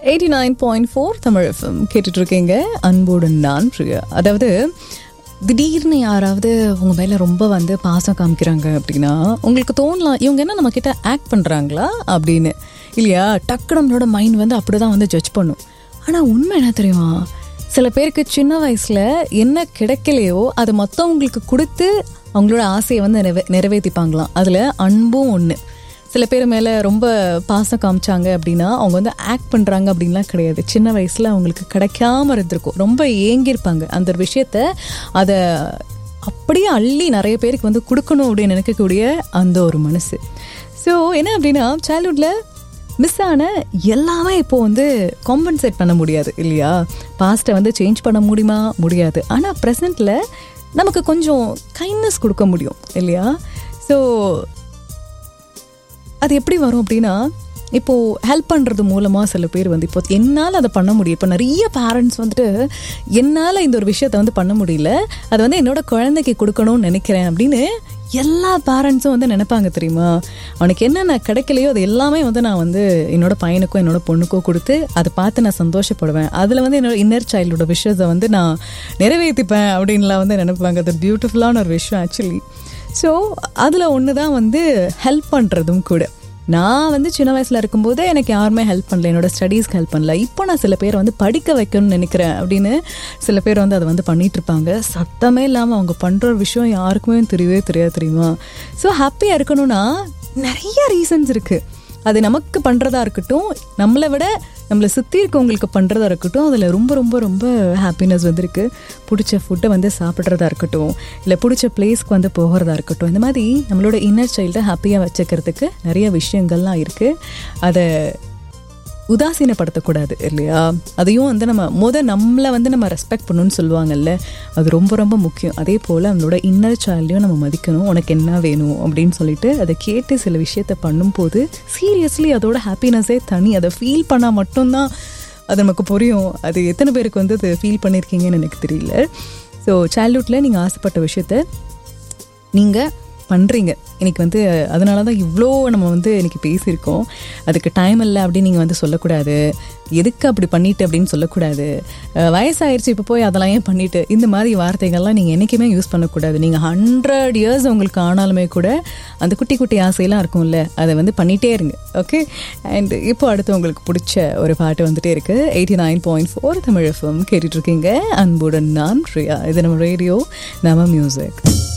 eighty nine point four Tamil FM கேட்டுட்டு இருக்கீங்க அன்போடு நான் பிரியா அதாவது திடீர்னு யாராவது உங்கள் மேலே ரொம்ப வந்து பாசம் காமிக்கிறாங்க அப்படின்னா உங்களுக்கு தோணலாம் இவங்க என்ன நம்ம கிட்ட ஆக்ட் பண்ணுறாங்களா அப்படின்னு இல்லையா டக்கு நம்மளோட மைண்ட் வந்து அப்படி தான் வந்து ஜட்ஜ் பண்ணும் ஆனால் உண்மை என்ன தெரியுமா சில பேருக்கு சின்ன வயசில் என்ன கிடைக்கலையோ அது மற்றவங்களுக்கு கொடுத்து அவங்களோட ஆசையை வந்து நிறைவே நிறைவேற்றிப்பாங்களாம் அதில் அன்பும் ஒன்று சில பேர் மேலே ரொம்ப பாசம் காமிச்சாங்க அப்படின்னா அவங்க வந்து ஆக்ட் பண்ணுறாங்க அப்படின்லாம் கிடையாது சின்ன வயசில் அவங்களுக்கு கிடைக்காம இருந்திருக்கும் ரொம்ப ஏங்கியிருப்பாங்க அந்த ஒரு விஷயத்த அதை அப்படியே அள்ளி நிறைய பேருக்கு வந்து கொடுக்கணும் அப்படின்னு நினைக்கக்கூடிய அந்த ஒரு மனசு ஸோ என்ன அப்படின்னா சைல்ட்ஹுட்டில் மிஸ் ஆன எல்லாமே இப்போ வந்து காம்பன்சேட் பண்ண முடியாது இல்லையா பாஸ்ட்டை வந்து சேஞ்ச் பண்ண முடியுமா முடியாது ஆனால் ப்ரெசண்ட்டில் நமக்கு கொஞ்சம் கைண்ட்னஸ் கொடுக்க முடியும் இல்லையா ஸோ அது எப்படி வரும் அப்படின்னா இப்போ ஹெல்ப் பண்ணுறது மூலமாக சில பேர் வந்து இப்போ என்னால் அதை பண்ண முடியும் இப்போ நிறைய பேரண்ட்ஸ் வந்துட்டு என்னால் இந்த ஒரு விஷயத்தை வந்து பண்ண முடியல அதை வந்து என்னோட குழந்தைக்கு கொடுக்கணும்னு நினைக்கிறேன் அப்படின்னு எல்லா பேரண்ட்ஸும் வந்து நினைப்பாங்க தெரியுமா அவனுக்கு என்னென்ன கிடைக்கலையோ அது எல்லாமே வந்து நான் வந்து என்னோட பையனுக்கோ என்னோட பொண்ணுக்கோ கொடுத்து அதை பார்த்து நான் சந்தோஷப்படுவேன் அதில் வந்து என்னோட இன்னர் சைல்டோட விஷயத்தை வந்து நான் நிறைவேற்றிப்பேன் அப்படின்லாம் வந்து நினைப்பாங்க அது பியூட்டிஃபுல்லான ஒரு விஷயம் ஆக்சுவலி ஸோ அதில் ஒன்று தான் வந்து ஹெல்ப் பண்ணுறதும் கூட நான் வந்து சின்ன வயசில் இருக்கும்போது எனக்கு யாருமே ஹெல்ப் பண்ணல என்னோட ஸ்டடீஸ்க்கு ஹெல்ப் பண்ணல இப்போ நான் சில பேர் வந்து படிக்க வைக்கணும்னு நினைக்கிறேன் அப்படின்னு சில பேர் வந்து அதை வந்து பண்ணிட்டு இருப்பாங்க சத்தமே இல்லாமல் அவங்க பண்ணுற ஒரு விஷயம் யாருக்குமே தெரியவே தெரியாது தெரியுமா ஸோ ஹாப்பியாக இருக்கணும்னா நிறைய ரீசன்ஸ் இருக்குது அது நமக்கு பண்ணுறதா இருக்கட்டும் நம்மளை விட நம்மளை சுற்றி இருக்கவங்களுக்கு பண்ணுறதா இருக்கட்டும் அதில் ரொம்ப ரொம்ப ரொம்ப ஹாப்பினஸ் வந்துருக்கு பிடிச்ச ஃபுட்டை வந்து சாப்பிட்றதா இருக்கட்டும் இல்லை பிடிச்ச பிளேஸ்க்கு வந்து போகிறதா இருக்கட்டும் இந்த மாதிரி நம்மளோட இன்னர் சைல்டை ஹாப்பியாக வச்சுக்கிறதுக்கு நிறைய விஷயங்கள்லாம் இருக்குது அதை உதாசீனப்படுத்தக்கூடாது இல்லையா அதையும் வந்து நம்ம முத நம்மளை வந்து நம்ம ரெஸ்பெக்ட் பண்ணணும்னு சொல்லுவாங்கல்ல அது ரொம்ப ரொம்ப முக்கியம் அதே போல் நம்மளோட இன்னர் சைல்டையும் நம்ம மதிக்கணும் உனக்கு என்ன வேணும் அப்படின்னு சொல்லிட்டு அதை கேட்டு சில விஷயத்த பண்ணும்போது சீரியஸ்லி அதோட ஹாப்பினஸே தனி அதை ஃபீல் பண்ணால் மட்டும்தான் அது நமக்கு புரியும் அது எத்தனை பேருக்கு வந்து அது ஃபீல் பண்ணியிருக்கீங்கன்னு எனக்கு தெரியல ஸோ சைல்ட்ஹுட்டில் நீங்கள் ஆசைப்பட்ட விஷயத்த நீங்கள் பண்ணுறீங்க இன்னைக்கு வந்து அதனால தான் இவ்வளோ நம்ம வந்து இன்னைக்கு பேசியிருக்கோம் அதுக்கு டைம் இல்லை அப்படின்னு நீங்கள் வந்து சொல்லக்கூடாது எதுக்கு அப்படி பண்ணிட்டு அப்படின்னு சொல்லக்கூடாது அஹ் வயசாயிருச்சு இப்போ போய் அதெல்லாம் ஏன் பண்ணிட்டு இந்த மாதிரி வார்த்தைகள்லாம் நீங்கள் என்றைக்குமே யூஸ் பண்ணக்கூடாது நீங்கள் ஹண்ட்ரட் இயர்ஸ் உங்களுக்கு ஆனாலுமே கூட அந்த குட்டி குட்டி ஆசையெல்லாம் இருக்கும்ல அதை வந்து பண்ணிகிட்டே இருங்க ஓகே அண்ட் இப்போ அடுத்து உங்களுக்கு பிடிச்ச ஒரு பாட்டு வந்துட்டே இருக்கு eighty nine point four Tamil FM கேட்டுட்ருக்கீங்க அன்புடன் நான் பிரியா இது நம்ம ரேடியோ நம்ம மியூசிக்